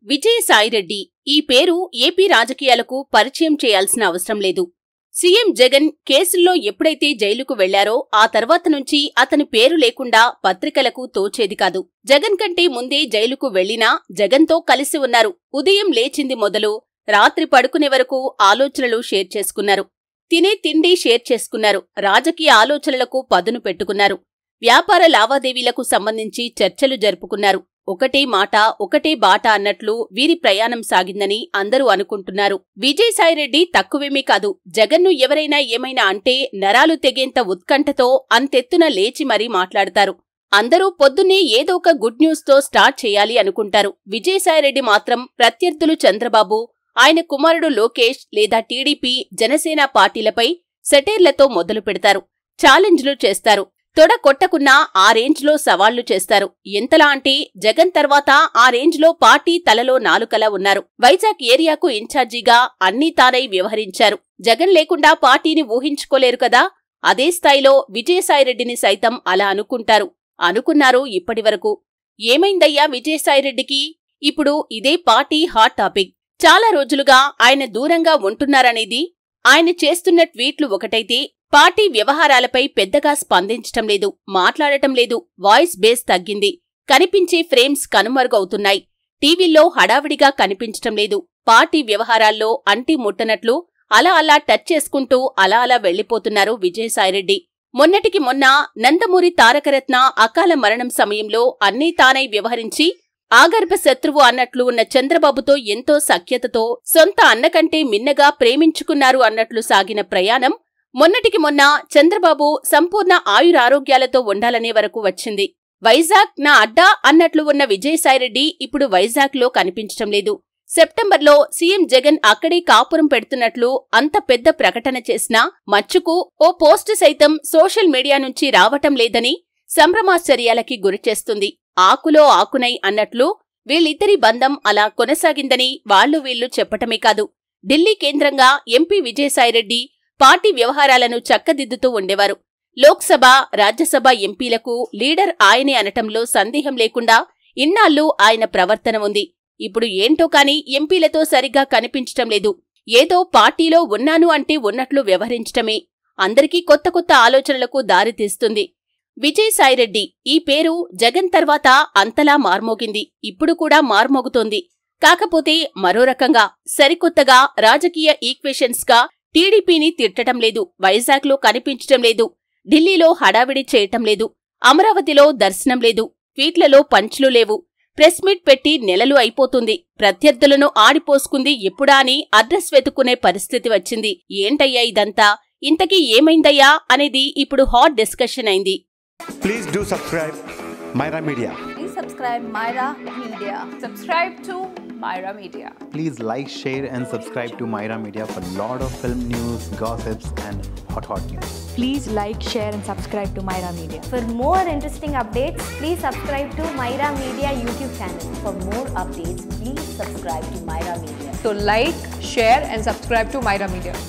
విజయసాయిరెడ్డి ఈ పేరు ఏపీ రాజకీయాలకు పరిచయం చేయాల్సిన అవసరం లేదు సీఎం జగన్ కేసుల్లో ఎప్పుడైతే జైలుకు వెళ్లారో ఆ తర్వాత నుంచి అతని పేరు లేకుండా పత్రికలకు తోచేది కాదు జగన్ కంటే ముందే జైలుకు వెళ్లినా జగన్తో కలిసి ఉన్నారు ఉదయం లేచింది మొదలు రాత్రి పడుకునే వరకు ఆలోచనలు షేర్ చేసుకున్నారు తినే తిండి షేర్ చేసుకున్నారు రాజకీయ ఆలోచనలకు పదును పెట్టుకున్నారు వ్యాపార లావాదేవీలకు సంబంధించి చర్చలు జరుపుకున్నారు ఒకటే మాట ఒకటే బాట అన్నట్లు వీరి ప్రయాణం సాగిందని అందరూ అనుకుంటున్నారు విజయసాయిరెడ్డి తక్కువేమీ కాదు జగన్ను ఎవరైనా ఏమైనా అంటే నరాలు తెగేంత ఉత్కంఠతో అంతెత్తున లేచి మరీ మాట్లాడతారు అందరూ పొద్దున్నే ఏదో ఒక గుడ్ న్యూస్ తో స్టార్ట్ చేయాలి అనుకుంటారు విజయసాయిరెడ్డి మాత్రం ప్రత్యర్థులు చంద్రబాబు ఆయన కుమారుడు లోకేష్ లేదా టీడీపీ జనసేన పార్టీలపై సెటైర్లతో మొదలు పెడతారు ఛాలెంజ్లు చేస్తారు తొడ కొట్టకున్నా ఆ రేంజ్లో సవాళ్లు చేస్తారు ఎంతలా అంటే జగన్ తర్వాత ఆ రేంజ్లో పార్టీ తలలో నాలుకలా ఉన్నారు వైజాగ్ ఏరియాకు ఇన్ఛార్జిగా అన్నీ తానై వ్యవహరించారు జగన్ లేకుండా పార్టీని ఊహించుకోలేరు కదా అదే స్థాయిలో విజయసాయిరెడ్డిని సైతం అలా అనుకుంటారు అనుకున్నారు ఇప్పటివరకు ఏమైందయ్యా విజయసాయిరెడ్డికి ఇప్పుడు ఇదే పార్టీ హాట్ టాపిక్ చాలా రోజులుగా ఆయన దూరంగా ఉంటున్నారనేది ఆయన చేస్తున్న ట్వీట్లు ఒకటైతే పార్టీ వ్యవహారాలపై పెద్దగా స్పందించటం లేదు మాట్లాడటం లేదు వాయిస్ బేస్ తగ్గింది కనిపించే ఫ్రేమ్స్ కనుమరుగవుతున్నాయి టీవీల్లో హడావిడిగా కనిపించటం లేదు పార్టీ వ్యవహారాల్లో అంటి ముట్టనట్లు అలా అలా టచ్ చేసుకుంటూ అలా అలా వెళ్లిపోతున్నారు విజయసాయిరెడ్డి మొన్నటికి మొన్న నందమూరి తారకరత్న అకాల మరణం సమయంలో అన్నీ తానై వ్యవహరించి ఆగర్భ శత్రువు అన్నట్లు ఉన్న చంద్రబాబుతో ఎంతో సఖ్యతతో సొంత అన్నకంటే మిన్నగా ప్రేమించుకున్నారు అన్నట్లు సాగిన ప్రయాణం మొన్నటికి మొన్న చంద్రబాబు సంపూర్ణ ఆయురారోగ్యాలతో ఉండాలనే వరకు వచ్చింది వైజాగ్ నా అడ్డా అన్నట్లు ఉన్న విజయసాయిరెడ్డి ఇప్పుడు వైజాగ్లో కనిపించటం లేదు సెప్టెంబర్లో సీఎం జగన్ అక్కడే కాపురం పెడుతున్నట్లు అంత పెద్ద ప్రకటన చేసినా మచ్చుకు ఓ పోస్టు సైతం సోషల్ మీడియా నుంచి రావటం లేదని సంభ్రమాశ్చర్యాలకి గురిచేస్తుంది ఆకులో ఆకునై అన్నట్లు వీళ్ళిద్దరి బంధం అలా కొనసాగిందని వాళ్లు వీళ్లు చెప్పటమే కాదు ఢిల్లీ కేంద్రంగా ఎంపీ విజయసాయిరెడ్డి పార్టీ వ్యవహారాలను చక్కదిద్దుతూ ఉండేవారు లోక్సభ రాజ్యసభ ఎంపీలకు లీడర్ ఆయనే అనటంలో సందేహం లేకుండా ఇన్నాళ్లు ఆయన ప్రవర్తన ఉంది ఇప్పుడు ఏంటో కాని ఎంపీలతో సరిగ్గా కనిపించటం లేదు ఏదో పార్టీలో ఉన్నాను అంటే ఉన్నట్లు వ్యవహరించటమే అందరికీ కొత్త కొత్త ఆలోచనలకు దారితీస్తుంది విజయసాయిరెడ్డి ఈ పేరు జగన్ తర్వాత అంతలా మార్మోగింది ఇప్పుడు కూడా మార్మోగుతోంది కాకపోతే మరో రకంగా సరికొత్తగా రాజకీయ ఈక్వేషన్స్గా టీడీపీని తిట్టటం లేదు వైజాగ్లో కనిపించటం లేదు ఢిల్లీలో హడావిడి చేయటం లేదు అమరావతిలో దర్శనం లేదు ట్వీట్లలో పంచ్లు లేవు ప్రెస్ మీట్ పెట్టి నెలలు అయిపోతుంది ప్రత్యర్థులను ఆడిపోసుకుంది ఎప్పుడా అని అడ్రస్ వెతుక్కునే పరిస్థితి వచ్చింది ఏంటయ్యా ఇదంతా ఇంతకీ ఏమైందయ్యా అనేది ఇప్పుడు హాట్ డిస్కషన్ అయింది Please do subscribe Myra Media. Please subscribe Myra Media. Subscribe to Myra Media. Please like, share, and subscribe to Myra Media for lot of film news, gossips, and hot hot news. Please like, share, and subscribe to Myra Media. For more interesting updates, please subscribe to Myra Media YouTube channel. For more updates, please subscribe to Myra Media. So like, share and subscribe to Myra Media.